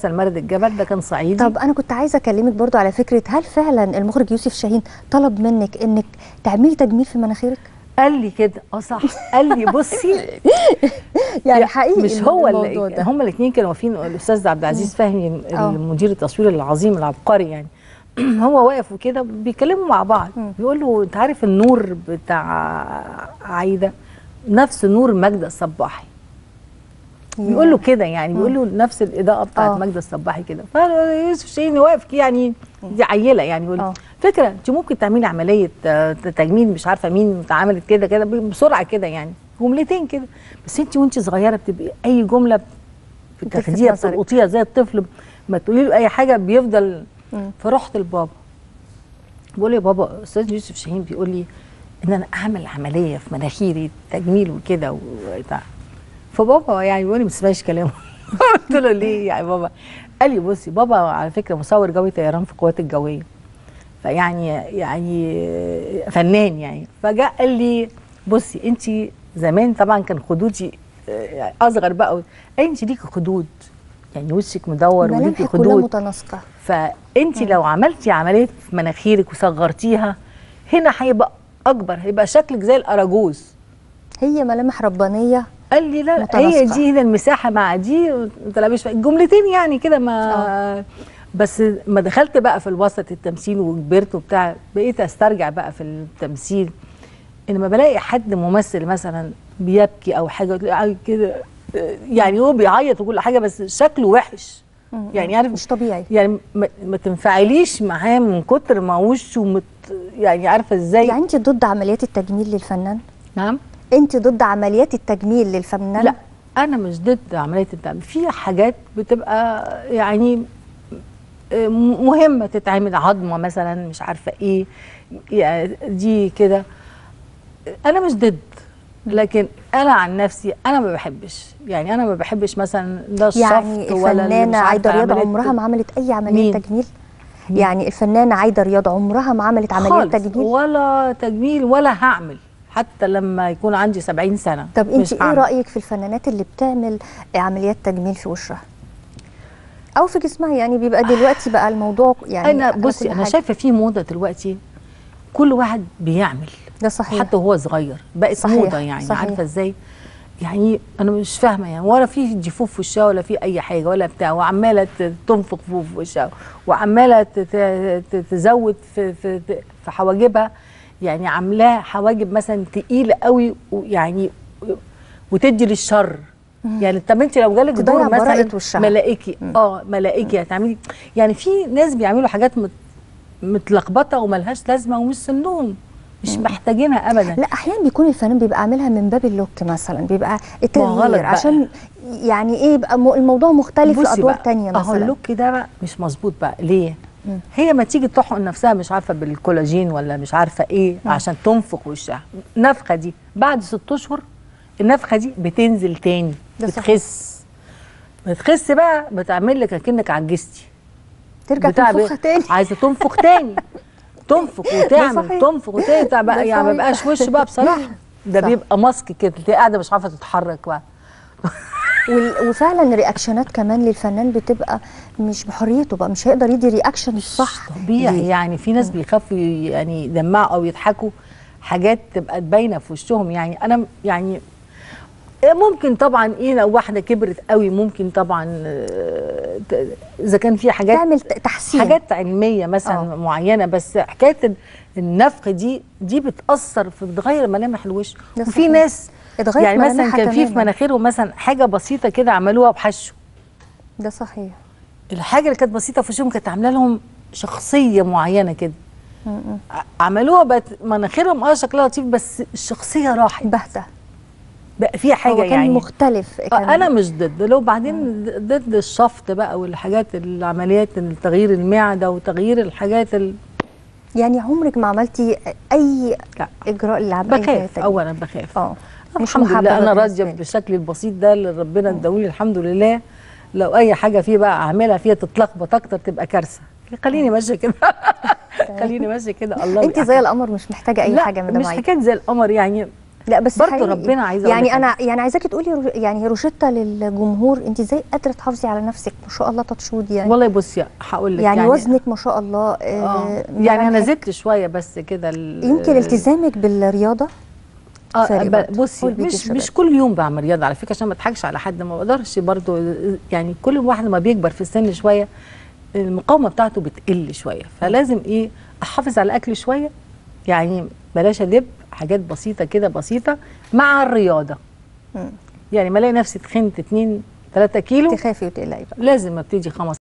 مسلسل مرد الجبل ده كان صعيدي طب انا كنت عايزه اكلمك برضو على فكره هل فعلا المخرج يوسف شاهين طلب منك انك تعملي تجميل في مناخيرك قال لي كده اه صح قال لي بصي يعني حقيقي مش هو الموضوع اللي ده. هم الاثنين كانوا واقفين الاستاذ عبد العزيز فهمي آه. المدير التصوير العظيم العبقري يعني هو واقف وكده بيتكلموا مع بعض بيقول له انت عارف النور بتاع عايده نفس نور ماجده الصباحي بيقول له كده يعني بيقول له نفس الاضاءه بتاعت آه. ماجده الصباحي كده فيوسف شاهين واقف يعني دي عيله يعني بيقول آه. فكره انت ممكن تعملي عمليه آه، تجميل مش عارفه مين اتعملت كده كده بسرعه كده يعني جملتين كده بس انت وانت صغيره بتبقي اي جمله بتاخديها نظرك. بتلقطيها زي الطفل ما تقولي له اي حاجه بيفضل مم. فرحت لبابا بقول له يا بابا استاذ يوسف شاهين بيقول لي ان انا اعمل عمليه في مناخيري تجميل وكده وبتاع فبابا يعني بيقول لي ما تسمعيش كلامه قلت له ليه يا بابا قال لي بصي بابا على فكره مصور جوي طيران في القوات الجويه فيعني يعني فنان يعني فجاء قال لي بصي انت زمان طبعا كان خدودي آه، اصغر بقى انت ليكي خدود يعني وشك مدور وليكي ملامحك كلها خدود متناسقه فانت لو عملتي عمليه في مناخيرك وصغرتيها هنا هيبقى اكبر هيبقى شكلك زي الاراجوز هي ملامح ربانيه قال لي لا لا هي متناسقة. دي هنا المساحه مع دي انت لا مش فا- جملتين يعني كده ما بس ما دخلت بقى في الوسط التمثيل وكبرت وبتاع بقيت استرجع بقى في التمثيل ان لما بلاقي حد ممثل مثلا بيبكي او حاجه تلاقيه كده يعني هو بيعيط وكل حاجه بس شكله وحش يعني عارف مش طبيعي يعني ما, ما تنفعليش معاه من كتر ما وشه مت يعني عارفه ازاي يعني انت ضد عمليات التجميل للفنان نعم انت ضد عمليات التجميل للفنان لا انا مش ضد عمليه التعميم في حاجات بتبقى يعني م- مهمه تتعمل عظمه مثلا مش عارفه ايه يعني دي كده انا مش ضد لكن انا عن نفسي انا ما بحبش يعني انا ما بحبش مثلا ده الشفط يعني ولا اللي مش الفنانه عارفة عايده رياض عملية عمرها ما عملت اي عمليه مين؟ تجميل يعني الفنانه عايده رياض عمرها ما عملت عمليه خالص تجميل ولا تجميل ولا هعمل حتى لما يكون عندي 70 سنه طب مش انت ايه هعمل. رايك في الفنانات اللي بتعمل عمليات تجميل في وشها او في جسمها يعني بيبقى دلوقتي بقى الموضوع يعني انا على بصي كل انا حاجة. شايفه في موضه دلوقتي كل واحد بيعمل ده صحيح حتى وهو صغير بقت صحيح، موضه يعني صحيح. عارفه ازاي يعني انا مش فاهمه يعني ولا في جفوف في وشها ولا في اي حاجه ولا بتاع وعماله ت- تنفخ في في وشها وعماله ت- ت- ت- تزود في في في حواجبها يعني عاملاه حواجب مثلا تقيله قوي ويعني وتدي للشر يعني طب انت لو جالك تضيع دور مثلا براءة وشها. ملائكي اه ملائكي هتعملي يعني في ناس بيعملوا حاجات مت متلخبطه وملهاش لازمه ومش سنهم مش محتاجينها ابدا لا احيانا بيكون الفنان بيبقى عاملها من باب اللوك مثلا بيبقى غلط التغيير بقى. عشان يعني ايه يبقى م- الموضوع مختلف بصي لادوار بقى، تانية اهو مثلا اللوك ده بقى مش مظبوط بقى ليه هي ما تيجي تحقن نفسها مش عارفه بالكولاجين ولا مش عارفه ايه عشان تنفخ وشها النفخه دي بعد ست اشهر النفخه دي بتنزل تاني ده صحيح. بتخس بتخس بقى بتعمل لك اكنك عجزتي ترجع بتاع تنفخها ب- تاني عايزه تنفخ تاني تنفخ وتعمل صحيح. تنفخ وتاني بتاع ده بقى يعني ما صحيح. بقاش وش بقى بصراحه ده صح. بيبقى ماسك كده تلاقي قاعده مش عارفه تتحرك بقى وال- وفعلا رياكشنات كمان للفنان بتبقى مش بحريته بقى مش هيقدر يدي رياكشن صح طبيعي ليه؟ يعني في ناس بيخافوا ي- يعني يدمعوا او يضحكوا حاجات تبقى باينه في وشهم يعني انا م- يعني ممكن طبعا ايه لو واحده كبرت قوي ممكن طبعا آه، ت- اذا كان في حاجات تعمل ت- تحسين حاجات علميه مثلا آه. معينه بس حكايه ال- النفخ دي دي بتاثر في بتغير ملامح الوش ده وفي صحيح. ناس اتغيرت يعني مثلا ملامحها كان في في تماماً. مناخيرهم مثلا حاجه بسيطه كده عملوها بحشو ده صحيح الحاجه اللي كانت بسيطه في وشهم كانت عامله لهم شخصيه معينه كده م- م. ع- عملوها بقت مناخيرهم اه شكلها لطيف بس الشخصيه راحت بهته بقى فيها حاجه هو كان يعني مختلف آه، كان انا مش ضد لو بعدين ضد الشفط بقى والحاجات العمليات تغيير المعده وتغيير الحاجات ال... يعني عمرك ما عملتي اي لا اجراء للعمليه بخاف اولا بخاف اه مش الحمد لله محببة انا راضيه بالنسبة لك. بالشكل البسيط ده اللي ربنا اداهولي الحمد لله لو اي حاجه فيه بقى اعملها فيها تتلخبط اكتر تبقى كارثه خليني ماشيه كده خليني ماشيه كده الله انت زي القمر مش محتاجه اي لا حاجه من ده مش معاكي. حكايه زي القمر يعني لا بس برضه حقيقي. ربنا عايزة أقول يعني لك انا يعني عايزاكي تقولي رو- يعني روشته للجمهور انت ازاي قادره تحافظي على نفسك ما شاء الله تطشود يعني والله بصي هقول لك يعني, يعني وزنك ما شاء الله آه آه يعني انا ملامحك. زدت شويه بس كده ال- يمكن التزامك بالرياضه اه فارق ب- برضه. بصي قول بيتي مش الشباب. مش كل يوم بعمل رياضه على فكره عشان ما اضحكش على حد ما بقدرش برضو يعني كل واحد ما بيكبر في السن شويه المقاومه بتاعته بتقل شويه فلازم ايه احافظ على الاكل شويه يعني بلاش ادب حاجات بسيطه كده بسيطه مع الرياضه مم. يعني ما الاقي نفسي تخنت 2 3 كيلو تخافي وتقلقي بقى لازم ابتدي 15